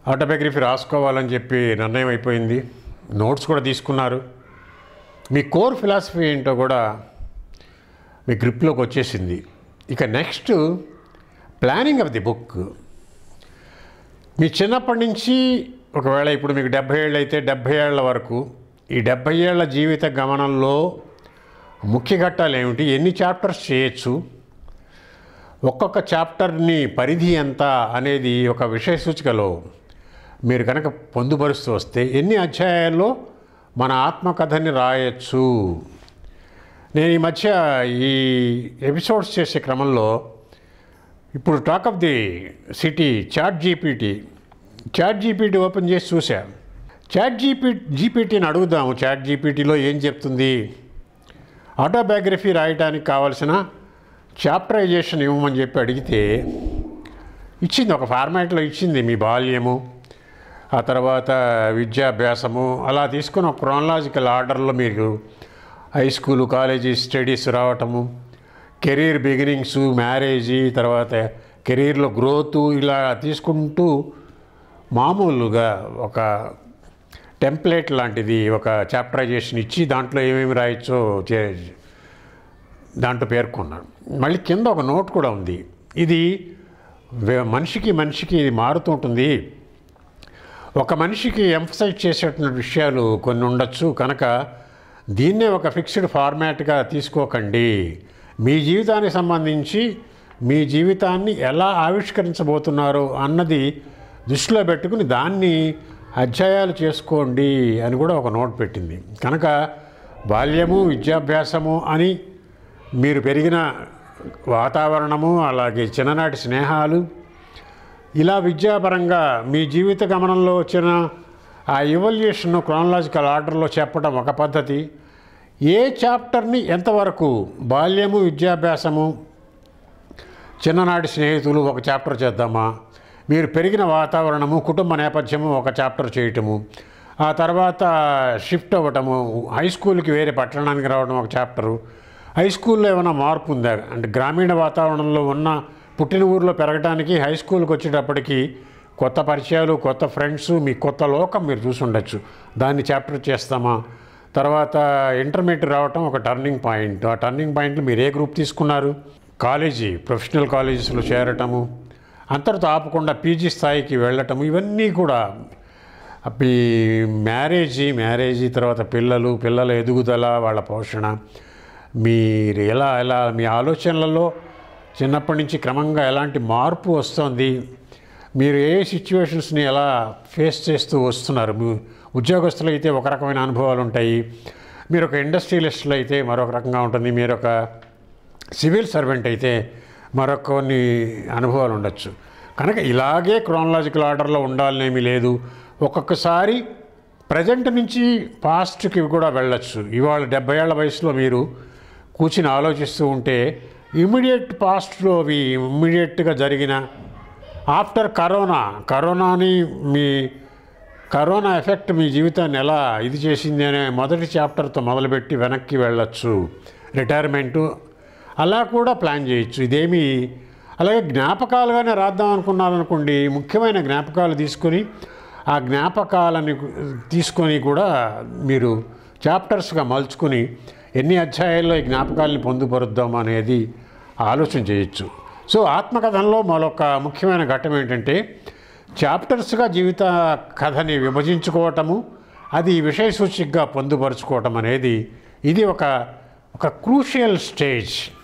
autobiography రాసుకోవాలని చెప్పి నిర్ణయం అయిపోయింది నోట్స్ కూడా తీసుకున్నారు మీ కోర్ ఫిలాసఫీ ఏంటో కూడా మీ గ్రిప్లోకి వచ్చేసింది ఇక next planning of the book మీ చిన్నప్పటి నుంచి ఒకవేళ ఇప్పుడు మీకు డెబ్భై ఏళ్ళు అయితే డెబ్భై ఏళ్ళ వరకు ఈ డెబ్భై ఏళ్ళ జీవిత గమనంలో ముఖ్య ఘట్టాలు ఏమిటి ఎన్ని చాప్టర్స్ చేయొచ్చు ఒక్కొక్క చాప్టర్ని పరిధి ఎంత అనేది ఒక విషయ సూచికలో మీరు కనుక పొందుపరుస్తూ వస్తే ఎన్ని అధ్యాయాల్లో మన ఆత్మకథని రాయొచ్చు నేను ఈ మధ్య ఈ ఎపిసోడ్స్ చేసే క్రమంలో ఇప్పుడు talk of the city chat GPT chat GPT open చేసి చూసా చాట్ జీపీ జీపీటీని అడుగుదాము చాట్ జీపీటీలో ఏం చెప్తుంది ఆటోబయోగ్రఫీ రాయడానికి కావాల్సిన చాప్టరైజేషన్ ఇవ్వమని చెప్పి అడిగితే ఇచ్చింది ఒక ఫార్మాట్లో ఇచ్చింది మీ బాల్యము ఆ తర్వాత విద్యాభ్యాసము అలా తీసుకుని ఒక క్రోనలాజికల్ ఆర్డర్లో మీరు హై స్కూలు కాలేజీ స్టడీస్ రావటము కెరీర్ బిగినింగ్స్ మ్యారేజీ తర్వాత కెరీర్లో గ్రోత్ ఇలా తీసుకుంటూ మామూలుగా ఒక టెంప్లెట్ లాంటిది ఒక చాప్టరైజేషన్ ఇచ్చి దాంట్లో ఏమేమి రాయొచ్చో చే దాంట్లో పేర్కొన్నాడు మళ్ళీ కింద ఒక నోట్ కూడా ఉంది ఇది వే- మనిషికి మనిషికి ఇది మారుతూ ఉంటుంది ఒక మనిషికి ఎంఫసైజ్ చేసేటువంటి విషయాలు కొన్ని ఉండొచ్చు కనుక దీన్నే ఒక ఫిక్స్డ్ ఫార్మాట్గా తీసుకోకండి మీ జీవితానికి సంబంధించి మీ జీవితాన్ని ఎలా ఆవిష్కరించబోతున్నారో అన్నది దృష్టిలో పెట్టుకుని దాన్ని అధ్యాయాలు చేసుకోండి అని కూడా ఒక నోట్ పెట్టింది కనుక బాల్యము విద్యాభ్యాసము అని మీరు పెరిగిన వాతావరణము అలాగే చిన్ననాటి స్నేహాలు ఇలా విద్యాపరంగా మీ జీవిత గమనంలో వచ్చిన ఆ ఇవల్యూషన్ క్రోనలాజికల్ ఆర్డర్లో చెప్పడం ఒక పద్ధతి ఏ చాప్టర్ని ఎంతవరకు బాల్యము విద్యాభ్యాసము చిన్ననాటి స్నేహితులు ఒక చాప్టర్ చేద్దామా మీరు పెరిగిన వాతావరణము కుటుంబ నేపథ్యము ఒక చాప్టర్ చేయటము ఆ తర్వాత షిఫ్ట్ అవ్వటము హై స్కూల్కి వేరే పట్టణానికి రావడం ఒక చాప్టరు హై స్కూల్లో ఏమైనా మార్పు ఉందా అంటే గ్రామీణ వాతావరణంలో ఉన్న పుట్టిన ఊరిలో పెరగడానికి హై స్కూల్కి వచ్చేటప్పటికి కొత్త పరిచయాలు కొత్త ఫ్రెండ్స్ మీ కొత్త లోకం మీరు చూసి ఉండొచ్చు దాన్ని చాప్టర్ చేస్తామా తర్వాత ఇంటర్మీడియట్ రావటం ఒక టర్నింగ్ పాయింట్ ఆ టర్నింగ్ పాయింట్లో మీరు ఏ గ్రూప్ తీసుకున్నారు కాలేజీ ప్రొఫెషనల్ కాలేజెస్లో చేరటము అంతటితో ఆపకుండా పీజీ స్థాయికి వెళ్ళటము ఇవన్నీ కూడా అప్పి మ్యారేజీ మ్యారేజీ తర్వాత పిల్లలు పిల్లల ఎదుగుదల వాళ్ళ పోషణ మీరు ఎలా ఎలా మీ ఆలోచనలలో చిన్నప్పటి నుంచి క్రమంగా ఎలాంటి మార్పు వస్తుంది మీరు ఏ సిచ్యువేషన్స్ని ఎలా ఫేస్ చేస్తూ వస్తున్నారు మీ ఉద్యోగస్తులు అయితే ఒక రకమైన అనుభవాలు ఉంటాయి మీరు ఒక ఇండస్ట్రియలిస్టులు అయితే మరొక రకంగా ఉంటుంది మీరు ఒక సివిల్ సర్వెంట్ అయితే మరొక కొన్ని అనుభవాలు ఉండొచ్చు కనుక ఇలాగే క్రోనలాజికల్ ఆర్డర్లో ఉండాలనేమీ లేదు ఒక్కొక్కసారి ప్రజెంట్ నుంచి పాస్ట్కి కూడా వెళ్ళొచ్చు ఇవాళ డెబ్బై ఏళ్ల వయసులో మీరు కూర్చుని ఆలోచిస్తూ ఉంటే ఇమ్మీడియట్ పాస్ట్లో అవి ఇమ్మీడియట్గా జరిగిన ఆఫ్టర్ కరోనా కరోనాని మీ కరోనా ఎఫెక్ట్ మీ జీవితాన్ని ఎలా ఇది చేసింది అనే మొదటి చాప్టర్తో మొదలుపెట్టి వెనక్కి వెళ్ళొచ్చు రిటైర్మెంటు అలా కూడా ప్లాన్ చేయొచ్చు ఇదేమి అలాగే జ్ఞాపకాలుగానే రాద్దాం అనుకున్నారనుకోండి ముఖ్యమైన జ్ఞాపకాలు తీసుకొని ఆ జ్ఞాపకాలని తీసుకొని కూడా మీరు చాప్టర్స్గా మలుచుకొని ఎన్ని అధ్యాయాల్లో ఈ జ్ఞాపకాలని పొందుపరుద్దాం అనేది ఆలోచన చేయొచ్చు సో ఆత్మకథంలో మరొక ముఖ్యమైన ఘట్టం ఏంటంటే చాప్టర్స్గా జీవిత కథని విభజించుకోవటము అది విషయ సూచికగా పొందుపరుచుకోవటం అనేది ఇది ఒక ఒక క్రూషియల్ స్టేజ్